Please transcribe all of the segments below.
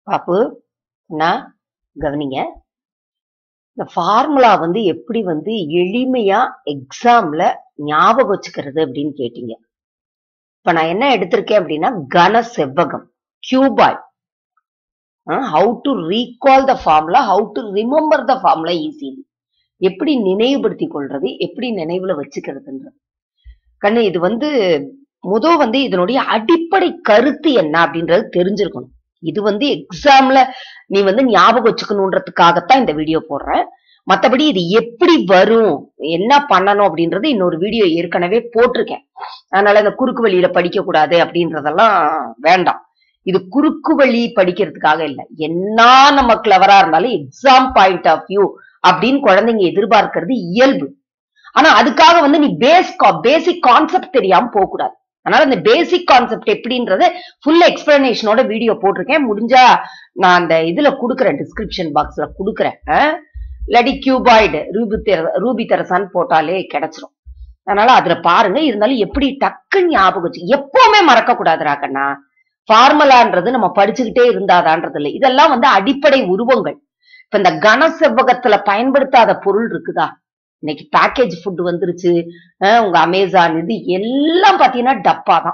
பாப்பு நான் கவனிங்க இந்த ஃபார்முலா வந்து எப்படி வந்து எளிமையா எக்ஸாம்ல ஞாபகம் வச்சுக்கிறது அப்படின்னு கேட்டீங்க இப்ப நான் என்ன எடுத்திருக்கேன் அப்படின்னா கன செவ்வகம் cuboid how to recall the formula how to remember the formula easily எப்படி நினைவுபடுத்தி கொள்றது எப்படி நினைவுல வச்சுக்கிறதுன்றது கண்ணு இது வந்து முத வந்து இதனுடைய அடிப்படை கருத்து என்ன அப்படின்றது தெரிஞ்சிருக்கணும் இது வந்து எக்ஸாம்ல நீ வந்து ஞாபகம் வச்சுக்கணுன்றதுக்காகத்தான் இந்த வீடியோ போடுறேன் மத்தபடி இது எப்படி வரும் என்ன பண்ணணும் அப்படின்றது இன்னொரு வீடியோ ஏற்கனவே போட்டிருக்கேன் அதனால இந்த குறுக்கு வழியில படிக்க கூடாது அப்படின்றதெல்லாம் வேண்டாம் இது குறுக்கு வழி படிக்கிறதுக்காக இல்ல என்ன நம்ம கிளவரா இருந்தாலும் எக்ஸாம் பாயிண்ட் ஆஃப் வியூ அப்படின்னு குழந்தைங்க எதிர்பார்க்கிறது இயல்பு ஆனா அதுக்காக வந்து நீ பேஸ் பேசிக் கான்செப்ட் தெரியாம போக கூடாது அதனால இந்த பேசிக் கான்செப்ட் எப்படின்றத ஃபுல் எக்ஸ்பிளனேஷனோட வீடியோ போட்டிருக்கேன் முடிஞ்சா நான் அந்த இதுல குடுக்குறேன் டிஸ்கிரிப்ஷன் பாக்ஸ்ல குடுக்குறேன் அஹ் இல்லாட்டி கியூபாய்டு ரூபி தெர ரூபி தெரசான்னு போட்டாலே கிடைச்சிரும் அதனால அதுல பாருங்க இருந்தாலும் எப்படி டக்கு ஞாபகம் வச்சு எப்பவுமே மறக்க கூடாதுரா கண்ணா ஃபார்முலான்றது நம்ம படிச்சுக்கிட்டே இருந்தாதான்றது இல்லை இதெல்லாம் வந்து அடிப்படை உருவங்கள் இப்ப இந்த கன செவ்வகத்துல பயன்படுத்தாத பொருள் இருக்குதா இன்னைக்கு பேக்கேஜ் ஃபுட் வந்துருச்சு அஹ் உங்க அமேசான் இது எல்லாம் பாத்தீங்கன்னா டப்பா தான்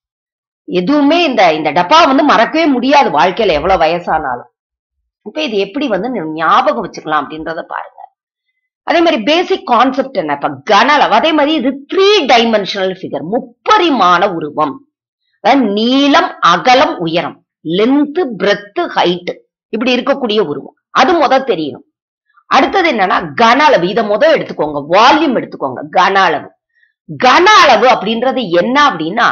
எதுவுமே இந்த இந்த டப்பா வந்து மறக்கவே முடியாது வாழ்க்கையில எவ்வளவு வயசானாலும் இப்ப இது எப்படி வந்து நீ ஞாபகம் வச்சுக்கலாம் அப்படின்றத பாருங்க அதே மாதிரி பேசிக் கான்செப்ட் என்ன இப்ப கன அளவு அதே மாதிரி இது த்ரீ டைமென்ஷனல் ஃபிகர் முப்பரிமாண உருவம் அதாவது நீளம் அகலம் உயரம் லென்த் பிரெத் ஹைட் இப்படி இருக்கக்கூடிய உருவம் அது முத தெரியணும் அடுத்தது என்னன்னா கன அளவு இதை முத எடுத்துக்கோங்க வால்யூம் எடுத்துக்கோங்க கன அளவு கன அளவு அப்படின்றது என்ன அப்படின்னா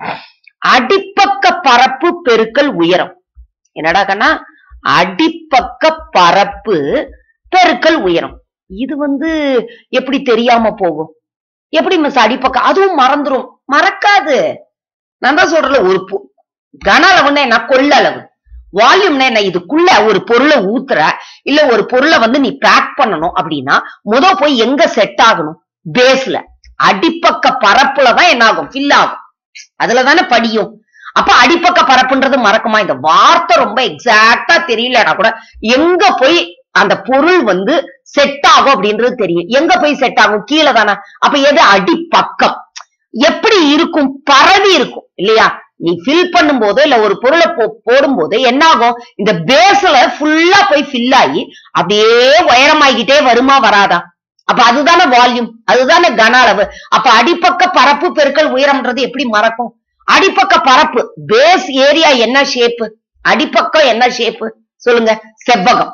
அடிப்பக்க பரப்பு பெருக்கல் உயரம் என்னடா கண்ணா அடிப்பக்க பரப்பு பெருக்கல் உயரம் இது வந்து எப்படி தெரியாம போகும் எப்படி மிஸ் அடிப்பக்கம் அதுவும் மறந்துரும் மறக்காது நான் தான் சொல்றேன்ல ஒரு பொ- கன அளவுன்னா என்ன கொள்ளளவு வால்யூம்னா என்ன இதுக்குள்ள ஒரு பொருளை ஊத்துற இல்ல ஒரு பொருளை வந்து நீ பேக் பண்ணணும் அப்படின்னா முத போய் எங்க செட் ஆகணும் பேஸ்ல அடிப்பக்க பரப்புல தான் என்ன ஆகும் ஃபில் ஆகும் அதுல தானே படியும் அப்ப அடிப்பக்க பரப்புன்றது மறக்குமா இந்த வார்த்தை ரொம்ப எக்ஸாக்டா தெரியலனா கூட எங்க போய் அந்த பொருள் வந்து செட் ஆகும் அப்படின்றது தெரியும் எங்க போய் செட் ஆகும் கீழே தானே அப்ப எது அடிப்பக்கம் எப்படி இருக்கும் பரவி இருக்கும் இல்லையா நீ ஃபில் பண்ணும் போது இல்ல ஒரு பொருளை போ- போடும்போது என்ன ஆகும் இந்த பேஸ்ல ஃபுல்லா போய் ஃபில் ஆகி அப்படியே உயரமாகிட்டே வருமா வராதா அப்ப அதுதானே வால்யூம் அதுதானே கன அளவு அப்ப அடிப்பக்க பரப்பு பெருக்கல் உயரம்ன்றது எப்படி மறக்கும் அடிப்பக்க பரப்பு பேஸ் ஏரியா என்ன ஷேப்பு அடிப்பக்கம் என்ன ஷேப்பு சொல்லுங்க செவ்வகம்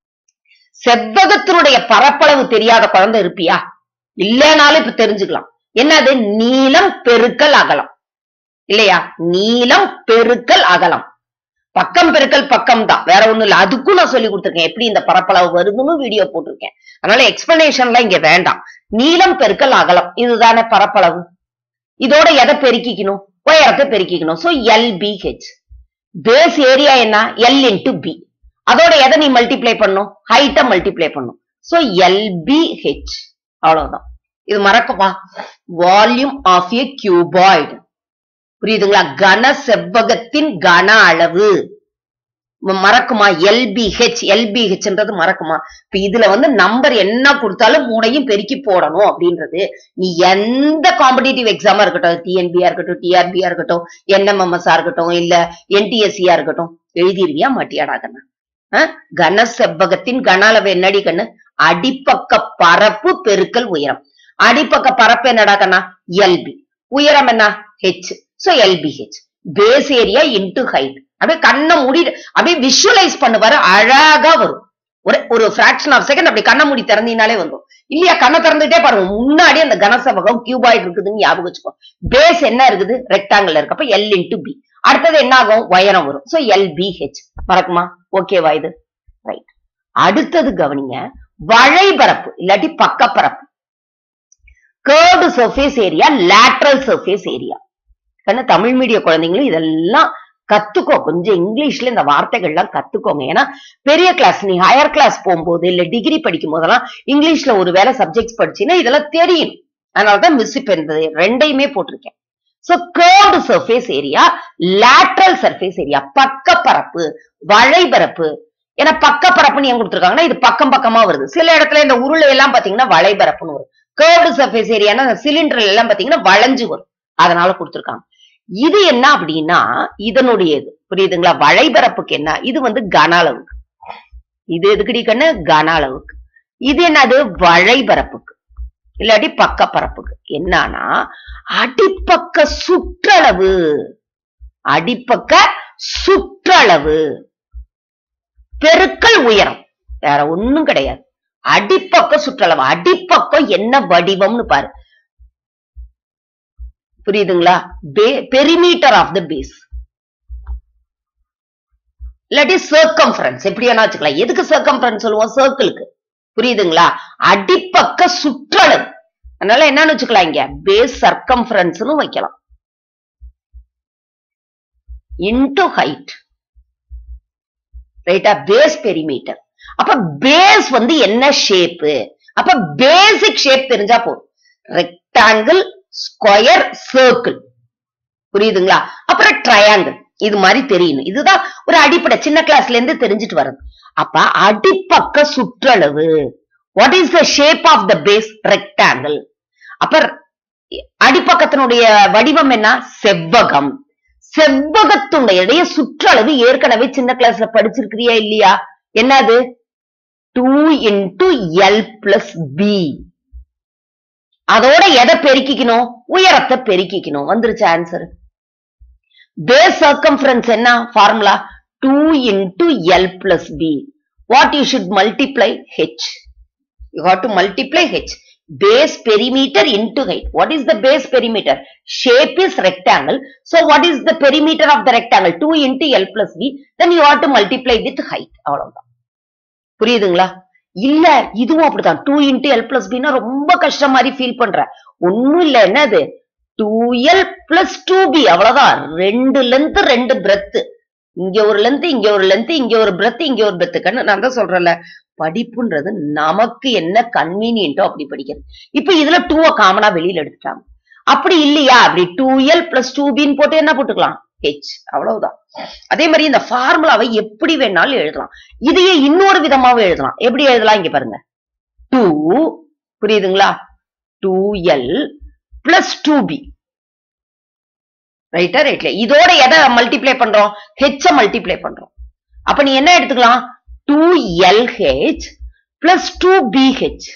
செவ்வகத்தினுடைய பரப்பளவு தெரியாத குழந்தை இருப்பியா இல்லைனாலும் இப்ப தெரிஞ்சுக்கலாம் என்னது நீளம் பெருக்கல் அகலம் இல்லையா நீளம் பெருக்கல் அகலம் பக்கம் பெருக்கல் பக்கம் தான் வேற ஒண்ணும் இல்ல அதுக்கும் நான் சொல்லி கொடுத்துருக்கேன் எப்படி இந்த பரப்பளவு வருதுன்னு வீடியோ போட்டிருக்கேன் அதனால எக்ஸ்பிளனேஷன்லாம் இங்க வேண்டாம் நீளம் பெருக்கல் அகலம் இதுதானே பரப்பளவு இதோட எதை பெருக்கிக்கணும் உயரத்தை பெருக்கிக்கணும் சோ எல்பிஹெச் பேஸ் ஏரியா என்ன எல் இன்டு பி அதோட எதை நீ மல்டிப்ளை பண்ணும் ஹைட்டை மல்டிப்ளை பண்ணும் சோ எல்பிஹெச் அவ்வளவுதான் இது மறக்கமா வால்யூம் ஆஃப் ஏ கியூபாய்டு புரியுதுங்களா கன செவ்வகத்தின் கன அளவு ம- மறக்குமா எல்பிஹெச் எல்பிஹெச்ன்றது மறக்குமா இப்ப இதுல வந்து நம்பர் என்ன கொடுத்தாலும் மூணையும் பெருக்கி போடணும் அப்படின்றது நீ எந்த காம்படிட்டிவ் எக்ஸாமா இருக்கட்டும் டிஎன்பியா இருக்கட்டும் டிஆர்பியா இருக்கட்டும் என்எம்எம்எஸ்ஆ இருக்கட்டும் இல்ல என்டிஎஸ்சியா இருக்கட்டும் எழுதிருவியா மாட்டியாடா கண்ணா அஹ்? கன செவ்வகத்தின் கன அளவு என்னடி கண்ணு அடிப்பக்க பரப்பு பெருக்கல் உயரம் அடிப்பக்க பரப்பு என்னடா கண்ணா எல்பி உயரம் என்ன H so LBH base area into height அப்படியே கண்ணை மூடி அப்படியே விஷுவலைஸ் பண்ணுவாரு அழகா வரும் ஒரு ஒரு ஃபிராக்ஷன் ஆஃப் செகண்ட் அப்படி கண்ணை மூடி திறந்தீங்கனாலே வந்துரும் இல்லையா கண்ணை திறந்துட்டே பாருங்க முன்னாடி அந்த கனசெவகம் கியூபாய்டு இருக்குதுன்னு ஞாபகம் வச்சுக்கோ பேஸ் என்ன இருக்குது ரெக்டாங்கிள் இருக்கு அப்ப எல் இன்டு பி அடுத்தது என்ன ஆகும் உயரம் வரும் சோ எல் பி ஹெச் மறக்குமா ஓகேவா இது ரைட் அடுத்தது கவனிங்க வளைபரப்பு இல்லாட்டி பக்கப்பரப்பு curved surface area lateral surface area கண்ணு தமிழ் மீடிய குழந்தைங்களும் இதெல்லாம் கத்துக்கோ கொஞ்சம் இங்கிலீஷ்ல இந்த வார்த்தைகள்லாம் கத்துக்கோங்க ஏன்னா பெரிய கிளாஸ் நீ ஹையர் கிளாஸ் போகும்போது இல்ல டிகிரி படிக்கும் போதெல்லாம் இங்கிலீஷ்ல ஒரு வேலை சப்ஜெக்ட்ஸ் படிச்சீங்கன்னா இதெல்லாம் தெரியும் அதனாலதான் மிஸ் இப்ப இந்த ரெண்டையுமே போட்டிருக்கேன் so curved surface area lateral surface area பக்கப்பரப்பு வளைபரப்பு ஏன்னா பக்கப்பரப்புன்னு ஏன் கொடுத்துருக்காங்கன்னா இது பக்கம் பக்கமா வருது சில இடத்துல இந்த உருளை எல்லாம் பாத்தீங்கன்னா வளைபரப்புன்னு வரும் கேர்வ்டு சர்ஃபேஸ் ஏரியானா சிலிண்டர் எல்லாம் பாத்தீங்கன்னா வளைஞ்சு வரும் அதனால கொடுத்துருக்காங்க இது என்ன அப்படின்னா இதனுடையது புரியுதுங்களா வளைபரப்புக்கு என்ன இது வந்து கன அளவுக்கு இது எதுக்குடி கண்ணு கன அளவுக்கு இது என்னது வளைபரப்புக்கு இல்லாட்டி பக்கப்பரப்புக்கு என்னன்னா அடிப்பக்க சுற்றளவு அடிப்பக்க சுற்றளவு பெருக்கல் உயரம் வேற ஒண்ணும் கிடையாது அடிப்பக்க சுற்றளவு அடிப்பக்கம் என்ன வடிவம்னு பாரு புரியுதுங்களா பெரிமீட்டர் ஆஃப் த பேஸ் இல்லாட்டி சர்க்கம்ஃபரன்ஸ் எப்படி வேணா வச்சுக்கலாம் எதுக்கு சர்க்கம்ஃபரன்ஸ் சொல்லுவோம் சர்க்கிளுக்கு புரியுதுங்களா அடிப்பக்க சுற்றளவு அதனால என்னன்னு வச்சுக்கலாம் இங்க பேஸ் சர்க்கம்ஃபரன்ஸ்னு வைக்கலாம் இன்டு ஹைட் ரைட்டா பேஸ் பெரிமீட்டர் அப்ப பேஸ் வந்து என்ன ஷேப்பு அப்ப பேசிக் ஷேப் தெரிஞ்சா போதும் ரெக்டாங்கிள் ஸ்கொயர் சர்க்கிள் புரியுதுங்களா அப்புறம் ட்ரையாங்கிள் இது மாதிரி தெரியணும் இதுதான் ஒரு அடிப்படை சின்ன கிளாஸ்ல இருந்து தெரிஞ்சுட்டு வர்றது அப்ப அடிப்பக்க சுற்றளவு what is the shape of the base rectangle அப்ப அடிப்பக்கத்தினுடைய வடிவம் என்ன செவ்வகம் செவ்வகத்துடைய சுற்றளவு ஏற்கனவே சின்ன கிளாஸ்ல படிச்சிருக்கிறியா இல்லையா என்னது two into L plus B அதோட எதை பெருக்கிக்கணும் உயரத்தை பெருக்கிக்கணும் வந்துருச்சு ஆன்சர் பேஸ் சர்க்கம்ஃபரன்ஸ் என்ன formula two into L plus B what you should multiply H you have to multiply H base perimeter into height. What is the base perimeter? Shape is rectangle. So what is the perimeter of the rectangle? 2 into L plus B. Then you have to multiply with height. அவ்வளவுதான் புரியுதுங்களா இல்ல இதுவும் அப்படிதான் two into L plus பின்னா ரொம்ப கஷ்டம் மாதிரி feel பண்ற ஒண்ணும் இல்ல என்னது two L plus two B அவ்வளவுதான் ரெண்டு லென்த் ரெண்டு பிரெத் இங்க ஒரு லென்த் இங்க ஒரு லென்த் இங்க ஒரு பிரெத் இங்க ஒரு பிரெத் கண்ணு நான் தான் சொல்றேன்ல படிப்புன்றது நமக்கு என்ன கன்வீனியன்ட்டோ அப்படி படிக்கிறது இப்ப இதுல டூவை காமனா வெளியில எடுத்துட்டாங்க அப்படி இல்லையா அப்படி டூ எல் பிளஸ் டூ பின்னு போட்டு என்ன போட்டுக்கலாம் ஹெச் அவ்வளவுதான் அதே மாதிரி இந்த ஃபார்முலாவை எப்படி வேணாலும் எழுதலாம் இதையே இன்னொரு விதமாவும் எழுதலாம் எப்படி எழுதலாம் இங்க பாருங்க டூ புரியுதுங்களா two L plus two B ரைட்டா ரைட்ல இதோட எதை மல்டிப்ளை பண்றோம் ஹெச்ச மல்டிப்ளை பண்றோம் அப்ப நீ என்ன எடுத்துக்கலாம் two L H plus two B H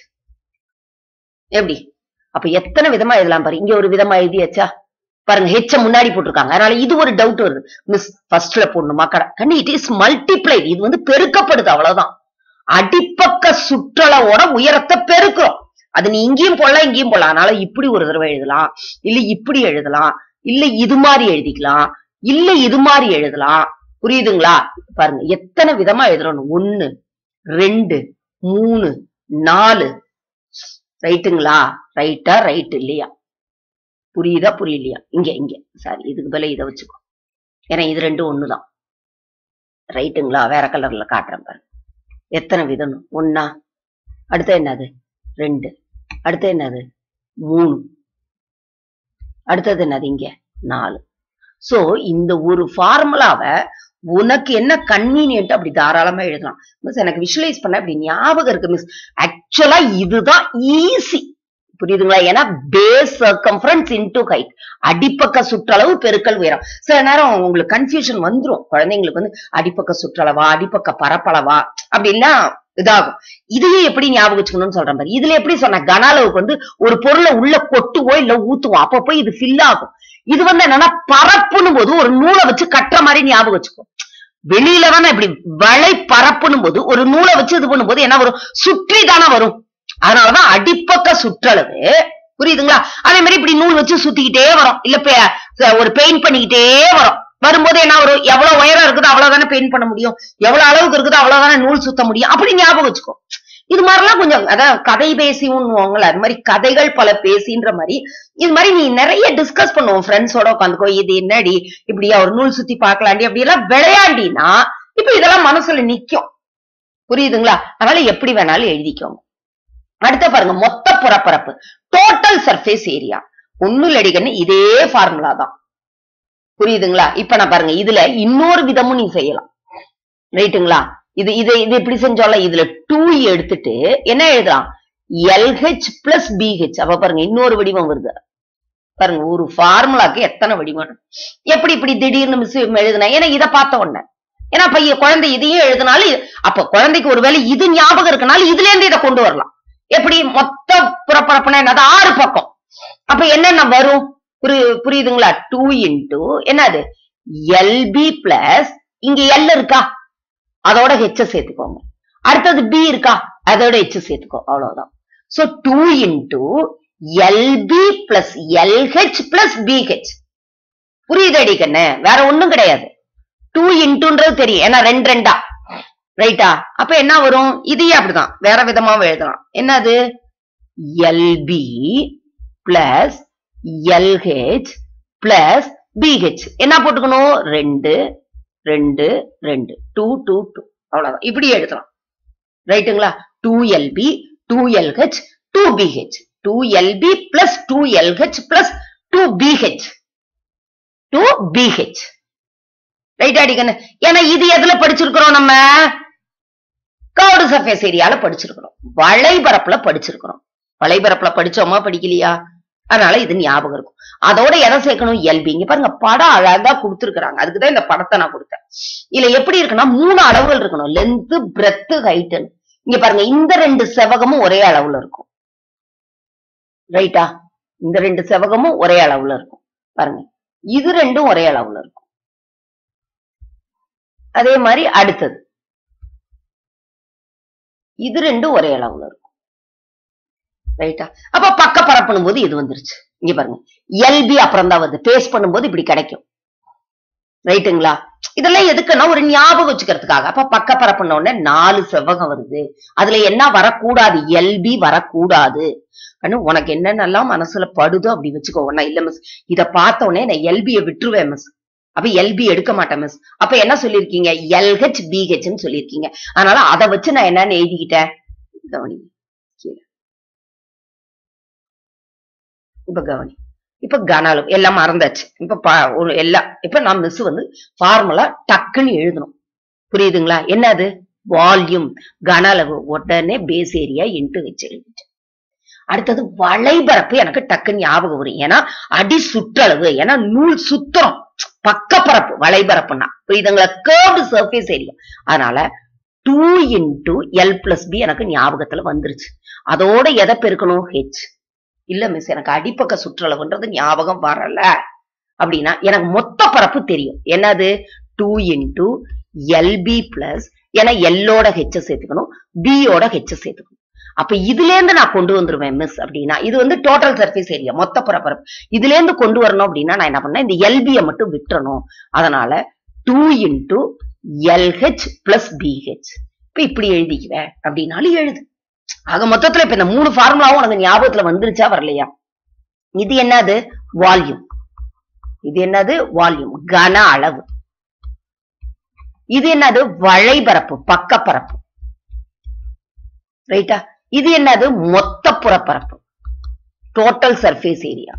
எப்படி அப்ப எத்தனை விதமா எழுதலாம் பாரு இங்க ஒரு விதமா எழுதியாச்சா பாருங்க ஹெச்ச முன்னாடி போட்டிருக்காங்க அதனால இது ஒரு டவுட் வருது மிஸ் ஃபர்ஸ்ட்ல போடணுமா கடை கண்ணி இட் இஸ் மல்டிப்ளை இது வந்து பெருக்கப்படுது அவ்வளவுதான் அடிப்பக்க சுற்றளவோட உயரத்தை பெருக்கிறோம் அது நீ இங்கேயும் போடலாம் இங்கேயும் போடலாம் அதனால இப்படி ஒரு தடவை எழுதலாம் இல்ல இப்படி எழுதலாம் இல்ல இது மாதிரி எழுதிக்கலாம் இல்ல இது மாதிரி எழுதலாம் புரியுதுங்களா பாருங்க எத்தனை விதமா எழுதுறோம் ஒண்ணு ரெண்டு மூணு நாலு ரைட்டுங்களா ரைட்டா ரைட் இல்லையா புரியுதா புரியலையா இங்க இங்க சாரி இதுக்கு பதிலா இதை வச்சுக்கோ ஏன்னா இது ரெண்டும் ஒண்ணுதான் ரைட்டுங்களா வேற கலர்ல காட்டுறேன் பாருங்க எத்தனை விதம் ஒன்னா அடுத்து என்னது ரெண்டு அடுத்து என்னது மூணு அடுத்தது என்னது இங்க நாலு சோ இந்த ஒரு ஃபார்முலாவை உனக்கு என்ன கன்வீனியன்ட் அப்படி தாராளமா எழுதலாம் மிஸ் எனக்கு விஷுவலைஸ் பண்ண அப்படி ஞாபகம் இருக்கு மிஸ் ஆக்சுவலா இதுதான் ஈஸி புரியுதுங்களா ஏன்னா பேஸ் சர்க்கம்ஃபரன்ஸ் இன்டு ஹைட் அடிப்பக்க சுற்றளவு பெருக்கல் உயரம் சில நேரம் உங்களுக்கு கன்ஃபியூஷன் வந்துரும் குழந்தைங்களுக்கு வந்து அடிப்பக்க சுற்றளவா அடிப்பக்க பரப்பளவா அப்படின்னா இதாகும் இதையே எப்படி ஞாபகம் வச்சுக்கணும்னு சொல்றேன் பாரு இதுல எப்படி சொன்ன கன அளவுக்கு வந்து ஒரு பொருளை உள்ள கொட்டுவோ இல்ல ஊத்துவோம் அப்ப போய் இது ஃபில் ஆகும் இது வந்து என்னன்னா பரப்புனும் போது ஒரு நூலை வச்சு கட்டுற மாதிரி ஞாபகம் வச்சுக்கோ வெளியில தானே இப்படி வளை பரப்புனும் போது ஒரு நூலை வச்சு இது பண்ணும்போது என்ன வரும் சுற்றி தானே வரும் அதனாலதான் அடிப்பக்க சுற்றளவு புரியுதுங்களா அதே மாதிரி இப்படி நூல் வச்சு சுத்திக்கிட்டே வரும் இல்ல பெ- ஒரு பெயிண்ட் பண்ணிக்கிட்டே வரும் வரும்போது என்ன வரும் எவ்வளவு உயரம் இருக்குதோ அவ்வளவுதானே பெயிண்ட் பண்ண முடியும் எவ்வளவு அளவுக்கு இருக்குதோ அவ்வளவுதானே நூல் சுத்த முடியும் அப்படி ஞாபகம் வச்சுக்கோ இது மாதிரிலாம் கொஞ்சம் அதான் கதை பேசிவுன்னுவாங்கல்ல அது மாதிரி கதைகள் பல பேசின்ற மாதிரி இது மாதிரி நீ நிறைய டிஸ்கஸ் பண்ணுவோம் ஃப்ரெண்ட்ஸோட உட்காந்துக்கோ இது என்னடி இப்படியா ஒரு நூல் சுத்தி பார்க்கலாண்டி அப்படி எல்லாம் விளையாண்டினா இப்ப இதெல்லாம் மனசுல நிக்கும் புரியுதுங்களா அதனால எப்படி வேணாலும் எழுதிக்கோங்க அடுத்த பாருங்க மொத்த புறப்பரப்பு டோட்டல் சர்ஃபேஸ் ஏரியா ஒண்ணும் இல்லடிக்கன்னு இதே ஃபார்முலா தான் புரியுதுங்களா இப்ப நான் பாருங்க இதுல இன்னொரு விதமும் நீ செய்யலாம் ரைட்டுங்களா இது இது இது எப்படி செஞ்சோம்ல இதுல டூ எடுத்துட்டு என்ன எழுதலாம் எல்ஹெச் பிளஸ் பிஹெச் அப்ப பாருங்க இன்னொரு வடிவம் வருது பாருங்க ஒரு ஃபார்முலாக்கு எத்தனை வடிவம் எப்படி இப்படி திடீர்னு மிஸ் எழுதுனா ஏன்னா இதை பார்த்த உடனே ஏன்னா பையன் குழந்தை இதையும் எழுதினாலும் இது- அப்ப குழந்தைக்கு ஒருவேளை இது ஞாபகம் இருக்கனால இதுல இருந்து இதை கொண்டு வரலாம் எப்படி மொத்த புறப்பரப்புனா என்னது ஆறு பக்கம் அப்ப என்னென்ன வரும் புரி- புரியுதுங்களா டூ இன்டூ என்னது எல்பி பிளஸ் இங்க எல் இருக்கா அதோட ஹெச்ச சேர்த்துக்கோங்க அடுத்தது பி இருக்கா அதோட ஹெச் சேர்த்துக்கோ அவ்வளவுதான் so two into L B plus L H plus B H புரியுது அடிக்கண்ணு வேற ஒண்ணும் கிடையாது டூ இன்டூன்றது தெரியும் ஏன்னா ரெண்டு ரெண்டா ரைட்டா அப்ப என்ன வரும் இதையே அப்படிதான் வேற விதமாவும் எழுதலாம் என்னது L B plus L H plus B H என்ன போட்டுக்கணும் ரெண்டு ரெண்டு ரெண்டு டூ டூ டூ அவ்வளவுதான் இப்படி எழுதலாம் ரைட்டுங்களா two L B two L H two B H two L B plus two L H plus two B H two B H right அடிக்கணும் ஏன்னா இது எதுல படிச்சிருக்கிறோம் நம்ம கவுடு சர்ஃபேஸ் ஏரியால படிச்சிருக்கிறோம் வளைபரப்புல படிச்சிருக்கிறோம் வளைபரப்புல படிச்சோமா படிக்கலையா அதனால இது ஞாபகம் இருக்கும் அதோட எதை சேர்க்கணும் எல்பி இங்க பாருங்க படம் அழகா கொடுத்துருக்காங்க அதுக்குதான் இந்த படத்தை நான் கொடுத்தேன் இதுல எப்படி இருக்குன்னா மூணு அளவுகள் இருக்கணும் லென்த் பிரெத் ஹைட் இங்க பாருங்க இந்த ரெண்டு செவகமும் ஒரே அளவுல இருக்கும் ரைட்டா இந்த ரெண்டு செவகமும் ஒரே அளவுல இருக்கும் பாருங்க இது ரெண்டும் ஒரே அளவுல இருக்கும் அதே மாதிரி அடுத்தது இது ரெண்டும் ஒரே அளவுல இருக்கும் ரைட்டா அப்ப பக்க பரப்பணும் போது இது வந்துருச்சு இங்க பாருங்க எல்பி அப்புறம் தான் வருது பேஸ்ட் பண்ணும்போது இப்படி கிடைக்கும் ரைட்டுங்களா இதெல்லாம் எதுக்குன்னா ஒரு ஞாபகம் வச்சுக்கிறதுக்காக அப்ப பக்க பரப்புன உடனே நாலு செவ்வகம் வருது அதுல என்ன வரக்கூடாது எல்பி வரக்கூடாது கண்ணு உனக்கு என்னென்னலாம் மனசுல படுதோ அப்படி வச்சுக்கோ நான் இல்ல மிஸ் இத பார்த்த உடனே நான் எல்பியை விட்டுருவேன் மிஸ் அப்ப எல்பி எடுக்க மாட்டேன் மிஸ் அப்ப என்ன சொல்லிருக்கீங்க எல்ஹெச் பிஹெச்னு சொல்லிருக்கீங்க அதனால அதை வச்சு நான் என்னன்னு எழுதிக்கிட்டேன் கவனி கீழே. இப்ப கவனி இப்ப கன அளவு எல்லாம் மறந்தாச்சு இப்ப ப- ஒரு எல்லாம் இப்ப நான் மிஸ் வந்து ஃபார்முலா டக்குன்னு எழுதணும் புரியுதுங்களா என்னது வால்யூம் கன அளவு உடனே பேஸ் ஏரியா இன்ட்டு வச்சு எழுதிட்டேன் அடுத்தது வளைபரப்பு எனக்கு டக்குன்னு ஞாபகம் வரும் ஏன்னா அடி சுற்றளவு ஏன்னா நூல் சுத்தம் பக்கப்பரப்பு வளைபரப்புன்னா புரியுதுங்களா கேர்வ்டு சர்ஃபேஸ் ஏரியா அதனால two into L plus B எனக்கு ஞாபகத்துல வந்துருச்சு அதோட எதை பெருக்கணும் ஹெச் இல்ல மிஸ் எனக்கு அடிப்பக்க சுற்றளவுன்றது ஞாபகம் வரல அப்படின்னா எனக்கு மொத்த பரப்பு தெரியும் என்னது டூ இன்டூ எல்பி பிளஸ் ஏன்னா எல்லோட ஹெச்ச சேர்த்துக்கணும் பியோட ஹெச்ச சேர்த்துக்கணும் அப்ப இதுல இருந்து நான் கொண்டு வந்துருவேன் மிஸ் அப்படின்னா இது வந்து டோட்டல் சர்ஃபேஸ் ஏரியா மொத்த பரப்பரப்பு இதுல இருந்து கொண்டு வரணும் அப்படின்னா நான் என்ன பண்ணேன் இந்த எல்பியை மட்டும் விட்டுறணும் அதனால two into L H plus B H இப்ப இப்படி எழுதிக்குவேன் அப்படின்னாலும் எழுது ஆக மொத்தத்துல இப்ப இந்த மூணு ஃபார்முலாவும் உனக்கு ஞாபகத்துல வந்துருச்சா வரலையா இது என்னது வால்யூம் இது என்னது வால்யூம் கன அளவு இது என்னது வளைபரப்பு பக்கப்பரப்பு ரைட்டா இது என்னது மொத்த புறப்பரப்பு டோட்டல் சர்ஃபேஸ் ஏரியா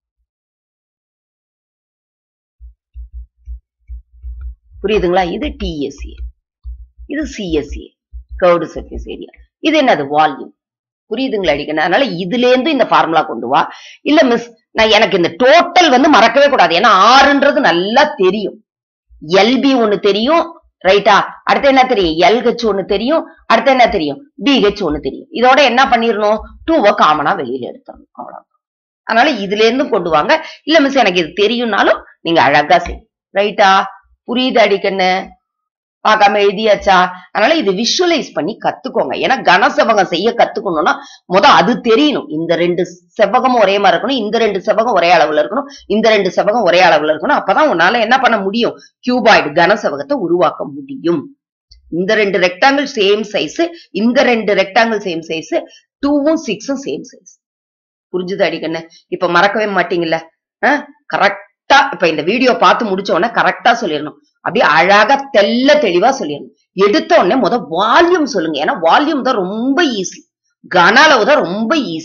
புரியுதுங்களா இது டிஎஸ்ஏ இது சிஎஸ்ஏ கர்வ்டு சர்ஃபேஸ் ஏரியா இது என்னது வால்யூம் புரியுதுங்களா அடிக்கணும் அதனால இதுல இருந்து இந்த ஃபார்முலா கொண்டு வா இல்ல மிஸ் நான் எனக்கு இந்த டோட்டல் வந்து மறக்கவே கூடாது ஏன்னா ஆறுன்றது நல்லா தெரியும் எல்பி ஒண்ணு தெரியும் ரைட்டா அடுத்து என்ன தெரியும் எல்ஹெச் ஒண்ணு தெரியும் அடுத்து என்ன தெரியும் பிஹெச் ஒண்ணு தெரியும் இதோட என்ன பண்ணிடணும் டூவை காமனா வெளியில எடுத்துடணும் அவ்வளவு அதனால இதுல இருந்து கொண்டு வாங்க இல்ல மிஸ் எனக்கு இது தெரியும்னாலும் நீங்க அழகா செய்யும் ரைட்டா புரியுது அடிக்கண்ணு பார்க்காம எழுதியாச்சா அதனால இது விஷுவலைஸ் பண்ணி கத்துக்கோங்க ஏன்னா கனசெவகம் செய்ய கத்துக்கணும்னா முத அது தெரியணும் இந்த ரெண்டு செவ்வகமும் ஒரே மாதிரி இருக்கணும் இந்த ரெண்டு செவ்வகம் ஒரே அளவுல இருக்கணும் இந்த ரெண்டு செவ்வகம் ஒரே அளவுல இருக்கணும் அப்பதான் உன்னால என்ன பண்ண முடியும் கியூபாய்டு கனசெவகத்தை உருவாக்க முடியும் இந்த ரெண்டு ரெக்டாங்கிள் சேம் சைஸ் இந்த ரெண்டு ரெக்டாங்கிள் சேம் சைஸ் டூவும் சிக்ஸும் சேம் சைஸ் புரிஞ்சுது அடிக்கண்ணு இப்ப மறக்கவே மாட்டீங்கல்ல கரெக்டா இப்ப இந்த வீடியோ பார்த்து முடிச்ச உடனே கரெக்டா சொல்லிடணும் அப்படியே அழகா தெல்ல தெளிவா சொல்லிடணும் எடுத்த உடனே முத வால்யூம் சொல்லுங்க ஏன்னா வால்யூம் தான் ரொம்ப ஈஸி கன அளவு தான் ரொம்ப ஈஸி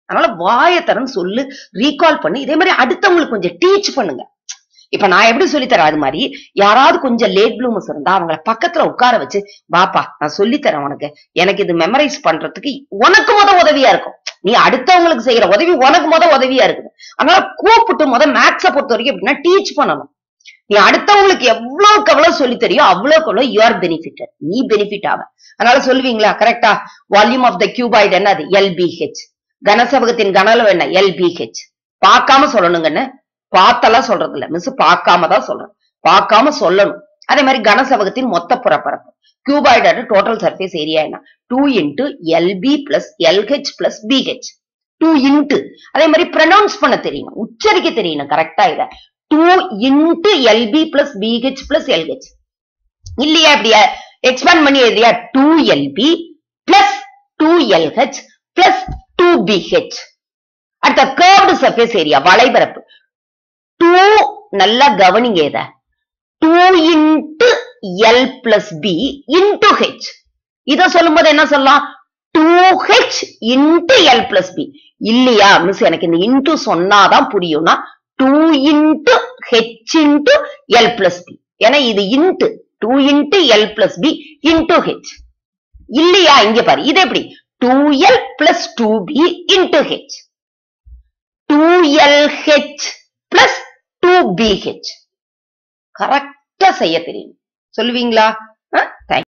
அதனால வாயத்தரன்னு சொல்லு ரீகால் பண்ணி இதே மாதிரி அடுத்தவங்களுக்கு கொஞ்சம் டீச் பண்ணுங்க இப்ப நான் எப்படி சொல்லி தரேன் அது மாதிரி யாராவது கொஞ்சம் லேட் ப்ளூமர்ஸ் இருந்தா அவங்கள பக்கத்துல உட்கார வச்சு வாப்பா நான் சொல்லி தரேன் உனக்கு எனக்கு இது மெமரைஸ் பண்றதுக்கு உனக்கு முத உதவியா இருக்கும் நீ அடுத்தவங்களுக்கு செய்யற உதவி உனக்கு முத உதவியா இருக்குது அதனால கூப்பிட்டு முத மேக்ஸ பொறுத்த வரைக்கும் எப்படின்னா டீச் பண்ணணும் நீ அடுத்தவங்களுக்கு எவ்வளவுக்கு எவ்வளவு சொல்லி தெரியும் அவ்வளவுக்கு எவ்வளவு யூ ஆர் பெனிஃபிட்டட் நீ பெனிஃபிட் ஆவ அதனால சொல்லுவீங்களா கரெக்டா வால்யூம் ஆஃப் த கியூபாய்டு என்னது எல்பிஹெச் கனசவகத்தின் கனளவு என்ன எல்பிஹெச் பார்க்காம சொல்லணுங்கன்னு பார்த்தெல்லாம் சொல்றது இல்ல மிஸ் பார்க்காம தான் சொல்றேன் பார்க்காம சொல்லணும் அதே மாதிரி கனசவகத்தின் மொத்த புறப்பரப்பு கியூபாய்டு டோட்டல் சர்ஃபேஸ் ஏரியா என்ன two into L B plus L H plus B H two into அதே மாதிரி ப்ரொனவுன்ஸ் பண்ண தெரியணும் உச்சரிக்க தெரியணும் கரெக்டா இத two into L B plus B H plus L H இல்லையா இப்படியா எக்ஸ்பேண்ட் பண்ணி எழுதியா two L B plus two L H plus two B H அடுத்த கேர்வ்டு சர்ஃபேஸ் ஏரியா வளைபரப்பு டூ நல்லா கவனிங்க இத two into L plus B into H இத சொல்லும்போது என்ன சொல்லலாம் two H into L plus B இல்லையா மிஸ் எனக்கு இந்த இன்டு சொன்னாதான் புரியும்னா two into H into L plus B ஏன்னா இது into two into L plus B into H இல்லையா இங்க பாரு இது எப்படி two L plus two B into H two L H plus two B H கரெக்டா செய்ய தெரியும் சொல்லுவீங்களா தேங்க்